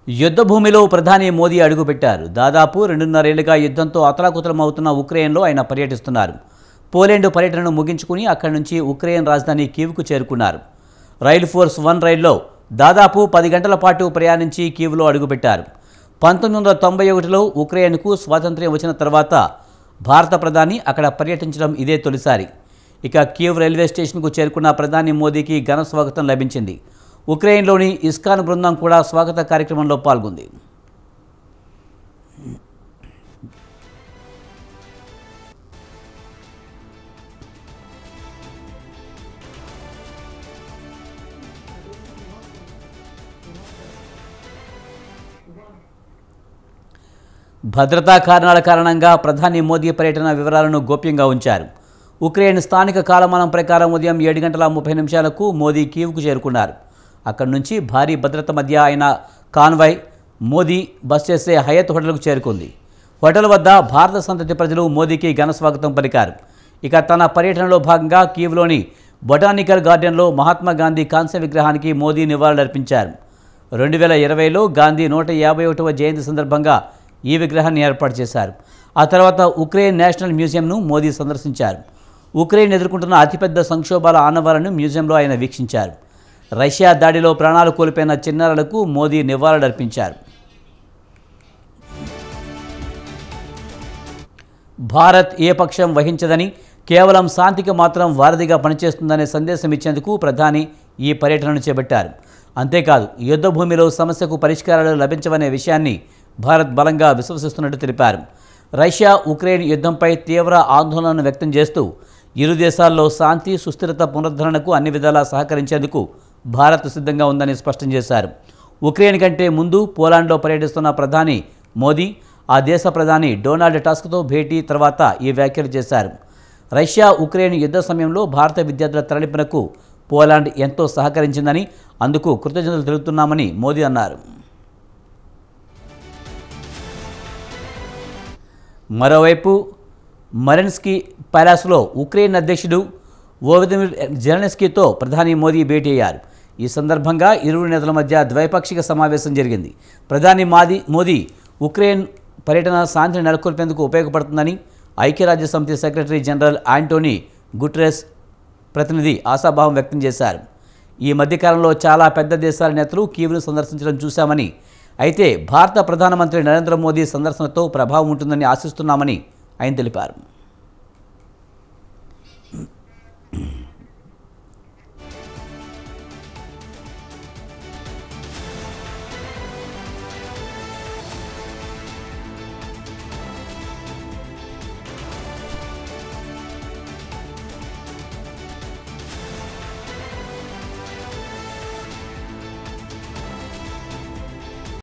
యుద్ధ భూమిలో ప్రధాని మోదీ అడుగుపెట్టారు దాదాపు రెండున్నరేళ్లుగా యుద్ధంతో అతలాకుతలమవుతున్న ఉక్రెయిన్లో ఆయన పర్యటిస్తున్నారు పోలాండ్ పర్యటనను ముగించుకుని అక్కడి నుంచి ఉక్రెయిన్ రాజధాని కీవ్కు చేరుకున్నారు రైలు ఫోర్స్ వన్ రైల్లో దాదాపు పది గంటల పాటు ప్రయాణించి కీవ్లో అడుగుపెట్టారు పంతొమ్మిది వందల తొంభై ఒకటిలో ఉక్రెయిన్కు స్వాతంత్ర్యం వచ్చిన తర్వాత భారత ప్రధాని అక్కడ పర్యటించడం ఇదే తొలిసారి ఇక కీవ్ రైల్వే స్టేషన్కు చేరుకున్న ప్రధాని మోదీకి ఘన స్వాగతం లభించింది ఉక్రెయిన్లోని ఇస్కాన్ బృందం కూడా స్వాగత కార్యక్రమంలో పాల్గొంది భద్రతా కారణాల కారణంగా ప్రధాని మోదీ పర్యటన వివరాలను గోప్యంగా ఉంచారు ఉక్రెయిన్ స్థానిక కాలమానం ప్రకారం ఉదయం ఏడు గంటల ముప్పై నిమిషాలకు మోదీ కీవ్కు చేరుకున్నారు అక్కడి నుంచి భారీ భద్రత మధ్య ఆయన కాన్వాయ్ మోదీ బస్ చేసే హయత్ హోటల్కు చేరుకుంది హోటల్ వద్ద భారత సంతతి ప్రజలు మోదీకి ఘన స్వాగతం పలికారు ఇక తన పర్యటనలో భాగంగా కీవ్లోని బొటానికల్ గార్డెన్లో మహాత్మా గాంధీ కాంస్య విగ్రహానికి మోదీ నివాళులర్పించారు రెండు వేల ఇరవైలో గాంధీ నూట యాభై ఒకటవ జయంతి సందర్భంగా ఈ విగ్రహాన్ని ఏర్పాటు చేశారు ఆ తర్వాత ఉక్రెయిన్ నేషనల్ మ్యూజియంను మోదీ సందర్శించారు ఉక్రెయిన్ ఎదుర్కొంటున్న అతిపెద్ద సంక్షోభాల ఆనవాలను మ్యూజియంలో ఆయన వీక్షించారు రష్యా దాడిలో ప్రాణాలు కోల్పోయిన చిన్నారులకు మోదీ నివాళులర్పించారు భారత్ ఏ పక్షం వహించదని కేవలం శాంతికి మాత్రం వారధిగా పనిచేస్తుందనే సందేశం ఇచ్చేందుకు ప్రధాని ఈ పర్యటనను చేపట్టారు అంతేకాదు యుద్ధ భూమిలో సమస్యకు పరిష్కారాలు లభించవనే విషయాన్ని భారత్ బలంగా విశ్వసిస్తున్నట్టు తెలిపారు రష్యా ఉక్రెయిన్ యుద్ధంపై తీవ్ర ఆందోళనను వ్యక్తం చేస్తూ ఇరు దేశాల్లో శాంతి సుస్థిరత పునరుద్ధరణకు అన్ని విధాలా సహకరించేందుకు భారత్ సిద్ధంగా ఉందని స్పష్టం చేశారు ఉక్రెయిన్ కంటే ముందు పోలాండ్లో పర్యటిస్తున్న ప్రధాని మోదీ ఆ దేశ ప్రధాని డొనాల్డ్ టస్క్తో భేటీ తర్వాత ఈ వ్యాఖ్యలు చేశారు రష్యా ఉక్రెయిన్ యుద్ధ సమయంలో భారత విద్యార్థుల తరలింపునకు పోలాండ్ ఎంతో సహకరించిందని అందుకు కృతజ్ఞతలు తెలుపుతున్నామని మోదీ అన్నారు మరోవైపు మరెన్స్కీ ప్యాలెస్లో ఉక్రెయిన్ అధ్యక్షుడు వోదిమిర్ జెలెన్స్కీతో ప్రధాని మోదీ భేటీ అయ్యారు ఈ సందర్భంగా ఇరువురు నేతల మధ్య ద్వైపాక్షిక సమావేశం జరిగింది ప్రధాని మాది మోదీ ఉక్రెయిన్ పర్యటన శాంతిని నెలకొల్పేందుకు ఉపయోగపడుతుందని ఐక్యరాజ్య సమితి సెక్రటరీ జనరల్ ఆంటోనీ గుట్రెస్ ప్రతినిధి ఆశాభావం వ్యక్తం చేశారు ఈ మధ్యకాలంలో చాలా పెద్ద దేశాల నేతలు కీవ్ను సందర్శించడం చూశామని అయితే భారత ప్రధానమంత్రి నరేంద్ర మోదీ సందర్శనతో ప్రభావం ఉంటుందని ఆశిస్తున్నామని ఆయన తెలిపారు